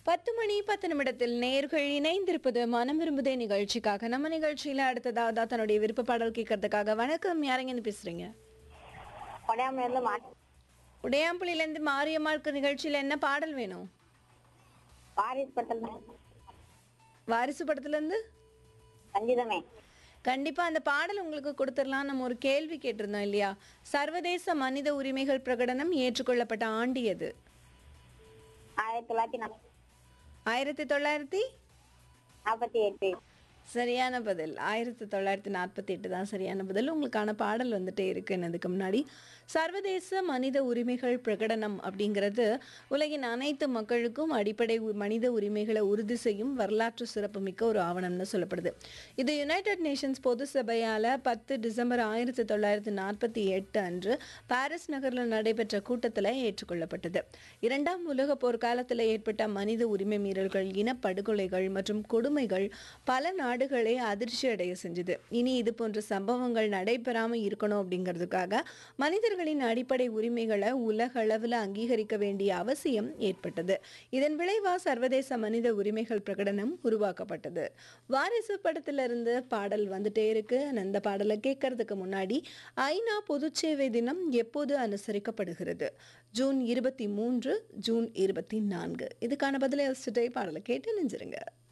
பத்து மணி பத்து நிமிடத்தில் நேர்கள் இணைந்திருப்பது மனம் விரும்புதே நிகழ்ச்சிக்காக நம்ம நிகழ்ச்சியில அடுத்ததாவது தன்னுடைய விருப்ப பாடல் கேட்கறதுக்காக வணக்கம் யாரங்க இருந்து பேசுறீங்க கொடையாமலேருந்து மா உடையாம்புலில இருந்து மாரியம்மாளுக்கு நிகழ்ச்சியில என்ன பாடல் வேணும் பாரிஸ் படத்துல வாரிசு படத்துல இருந்து சங்கீதமே கண்டிப்பா அந்த பாடல் உங்களுக்கு கொடுத்துடலாம் நம்ம ஒரு கேள்வி கேட்டிருந்தோம் இல்லையா சர்வதேச மனித உரிமைகள் பிரகடனம் ஏற்றுக்கொள்ளப்பட்ட ஆண்டு எது ஆயிரத்தி தொள்ளாயிரத்தி நாப்ப- ஆயிரத்தி தொள்ளாயிரத்தி நாற்பத்தி எட்டு சரியான பதில் ஆயிரத்தி தொள்ளாயிரத்தி நாற்பத்தி எட்டு தான் சரியான பதில் உங்களுக்கான பாடல் வந்துட்டே இருக்கு அதுக்கு முன்னாடி சர்வதேச மனித உரிமைகள் பிரகடனம் அப்படிங்கிறது உலகின் அனைத்து மக்களுக்கும் அடிப்படை உ- மனித உரிமைகளை உறுதி செய்யும் வரலாற்று சிறப்புமிக்க ஒரு ஆவணம்னு சொல்லப்படுது இது யுனைடெட் நேஷன்ஸ் பொது சபையால் பத்து டிசம்பர் ஆயிரத்தி தொள்ளாயிரத்தி நாற்பத்தி எட்டு அன்று பாரிஸ் நகரில் நடைபெற்ற கூட்டத்தில் ஏற்றுக்கொள்ளப்பட்டது இரண்டாம் உலக போர் காலத்தில் ஏற்பட்ட மனித உரிமை மீறல்கள் இனப்படுகொலைகள் மற்றும் கொடுமைகள் பல நாடுகளை அதிர்ச்சி அடைய செஞ்சது இனி இது போன்ற சம்பவங்கள் நடைபெறாம இருக்கணும் அப்படிங்கிறதுக்காக மனிதர்களின் அடிப்படை உரிமைகளை உலக அளவில் அங்கீகரிக்க வேண்டிய அவசியம் ஏற்பட்டது இதன் விளைவா சர்வதேச மனித உரிமைகள் பிரகடனம் உருவாக்கப்பட்டது வாரிசு படத்திலிருந்து பாடல் வந்துட்டே இருக்கு அந்த பாடலை கேட்கறதுக்கு முன்னாடி ஐநா பொதுச்சேவை தினம் எப்போது அனுசரிக்கப்படுகிறது ஜூன் இருபத்தி மூன்று ஜூன் இருபத்தி நான்கு இதுக்கான பதிலை யோசிச்சுட்டே பாடலை கேட்டு நெஞ்சிருங்க